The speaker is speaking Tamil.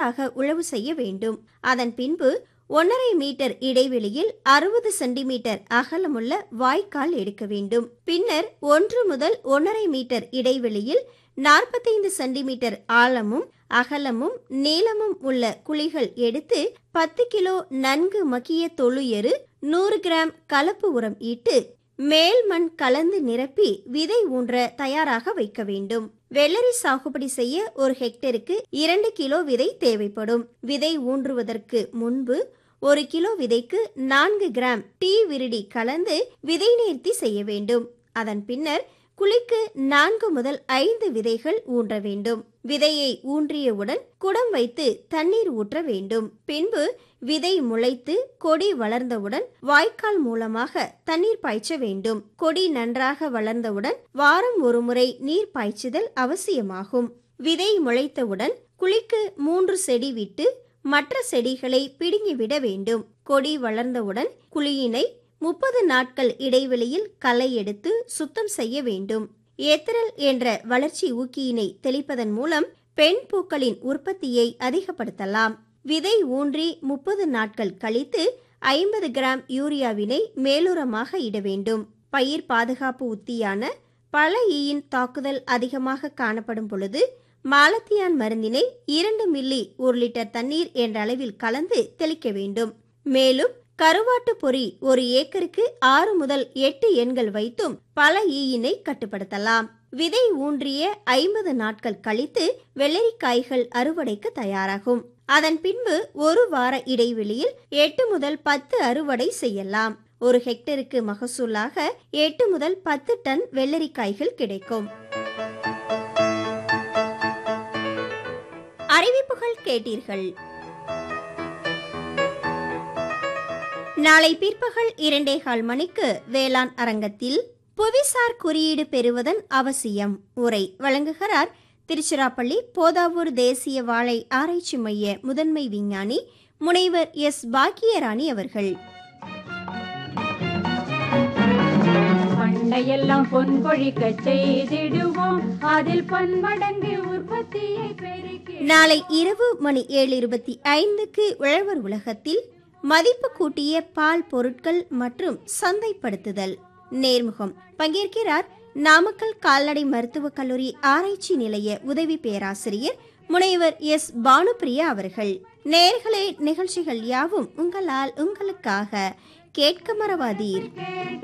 நன்றாக உழவு செய்ய வேண்டும் அதன் பின்பு ஒன்றரை மீட்டர் இடைவெளியில் அறுபது சென்டிமீட்டர் அகலமுள்ள வாய்க்கால் எடுக்க வேண்டும் பின்னர் ஒன்று முதல் ஒன்றரை மீட்டர் இடைவெளியில் நாற்பத்தைந்து சென்டிமீட்டர் ஆழமும் அகலமும் நீளமும் உள்ள குழிகள் எடுத்து பத்து கிலோ நன்கு மக்கிய தொழு எரு நூறு கிராம் கலப்பு உரம் இட்டு மேல் மண் கலந்து நிரப்பி விதை ஊன்ற தயாராக வைக்க வேண்டும் வெள்ளரி சாகுபடி செய்ய ஒரு ஹெக்டருக்கு இரண்டு கிலோ விதை தேவைப்படும் விதை ஊன்றுவதற்கு முன்பு ஒரு கிலோ விதைக்கு நான்கு கிராம் டீ விரிடி கலந்து விதை நேர்த்தி செய்ய வேண்டும் அதன் பின்னர் குழிக்கு நான்கு முதல் ஐந்து விதைகள் ஊன்ற வேண்டும் விதையை ஊன்றியவுடன் குடம் வைத்து தண்ணீர் ஊற்ற வேண்டும் பின்பு விதை முளைத்து கொடி வளர்ந்தவுடன் வாய்க்கால் மூலமாக தண்ணீர் பாய்ச்ச வேண்டும் கொடி நன்றாக வளர்ந்தவுடன் வாரம் ஒருமுறை நீர் பாய்ச்சுதல் அவசியமாகும் விதை முளைத்தவுடன் குழிக்கு மூன்று செடி விட்டு மற்ற செடிகளை பிடுங்கிவிட வேண்டும் கொடி வளர்ந்தவுடன் குழியினை முப்பது நாட்கள் இடைவெளியில் களை எடுத்து சுத்தம் செய்ய வேண்டும் ஏத்தரல் என்ற வளர்ச்சி ஊக்கியினை தெளிப்பதன் மூலம் பெண் பூக்களின் உற்பத்தியை அதிகப்படுத்தலாம் விதை ஊன்றி முப்பது நாட்கள் கழித்து ஐம்பது கிராம் யூரியாவினை மேலுரமாக இட வேண்டும் பயிர் பாதுகாப்பு உத்தியான பல ஈயின் தாக்குதல் அதிகமாக காணப்படும் பொழுது மாலத்தியான் மருந்தினை இரண்டு மில்லி ஒரு லிட்டர் தண்ணீர் என்ற அளவில் கலந்து தெளிக்க வேண்டும் மேலும் கருவாட்டு பொறி ஒரு ஏக்கருக்கு ஆறு முதல் எட்டு எண்கள் வைத்தும் பல ஈயினை கட்டுப்படுத்தலாம் விதை ஊன்றிய ஐம்பது நாட்கள் கழித்து வெள்ளரிக்காய்கள் அறுவடைக்கு தயாராகும் அதன் பின்பு ஒரு வார இடைவெளியில் எட்டு முதல் பத்து அறுவடை செய்யலாம் ஒரு ஹெக்டருக்கு மகசூலாக எட்டு முதல் பத்து டன் வெள்ளரிக்காய்கள் கிடைக்கும் அறிவிப்புகள் கேட்டீர்கள் நாளை பிற்பகல் இரண்டே கால் மணிக்கு வேளாண் அரங்கத்தில் புவிசார் குறியீடு பெறுவதன் அவசியம் உரை வழங்குகிறார் திருச்சிராப்பள்ளி போதாவூர் தேசிய வாழை ஆராய்ச்சி மைய முதன்மை விஞ்ஞானி முனைவர் எஸ் பாக்கியராணி அவர்கள் பண்டையெல்லாம் பொன் கொழிக்க செய்திடுவோம் அதில் பன்மடங்கு உற்பத்தியை பெருக்கி நாளை இரவு மணி ஏழு இருபத்தி ஐந்துக்கு உழவர் உலகத்தில் மதிப்பு கூட்டிய பால் பொருட்கள் மற்றும் சந்தைப்படுத்துதல் நேர்முகம் பங்கேற்கிறார் நாமக்கல் கால்நடை மருத்துவக் கல்லூரி ஆராய்ச்சி நிலைய உதவி பேராசிரியர் முனைவர் எஸ் பானுப்பிரியா அவர்கள் நேர்களே நிகழ்ச்சிகள் யாவும் உங்களால் உங்களுக்காக கேட்க மறவாதீர்